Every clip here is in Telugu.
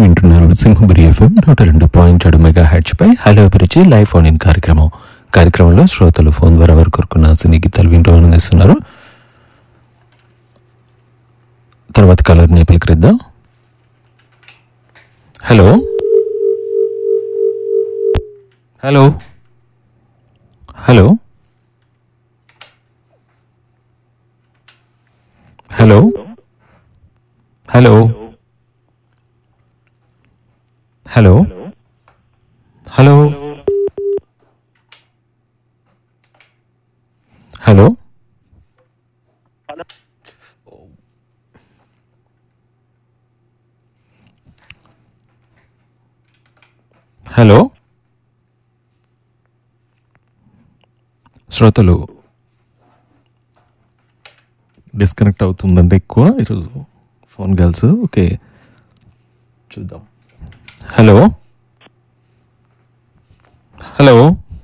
వింటున్నారు సింహపురి ఎఫ్ఎం నూట రెండు పాయింట్ ఏడు మెగా హెడ్జ్ పై హలో అభిరుచి లైవ్ ఫోన్ ఇన్ కార్యక్రమం కార్యక్రమంలో శ్రోతలు ఫోన్ ద్వారా వారు కోరుకున్న సినీ గీతాలు వింటూ ఆనందిస్తున్నారు తర్వాత కలర్ ని పలకరిద్దాం hello hello hello hello hello hello hello hello hello శ్రోతలు డిస్కనెక్ట్ అవుతుందంటే ఎక్కువ ఈరోజు ఫోన్ గర్ల్స్ ఓకే చూద్దాం హలో హలో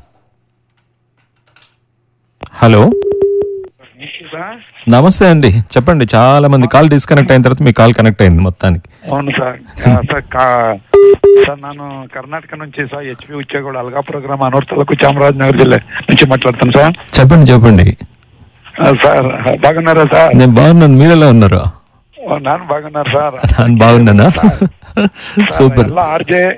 హలో సార్ నమస్తే అండి చెప్పండి చాలా మంది కాల్ డిస్కనెక్ట్ అయిన తర్వాత మీ కాల్ కనెక్ట్ అయింది మొత్తానికి అవును సార్ ఆ, సార్ కా- సార్ నేను కర్ణాటక నుంచి సార్ హెచ్పి ఉచ్చేగూడ అల్గా ప్రోగ్రామ్ అనూర్ తాలూకు చామరాజనగర్ జిల్లా నుంచి మాట్లాడుతాను సార్ చెప్పండి చెప్పండి ఆ, సార్ బాగున్నారా సార్ నేను బాగున్నాను మీరు ఎలా ఉన్నారు ఓ, నాన్న బాగున్నారు సార్ నేను బాగున్నానా సార్, సూపర్ ಎಲ್ಲ ಆರ್ ಜೆ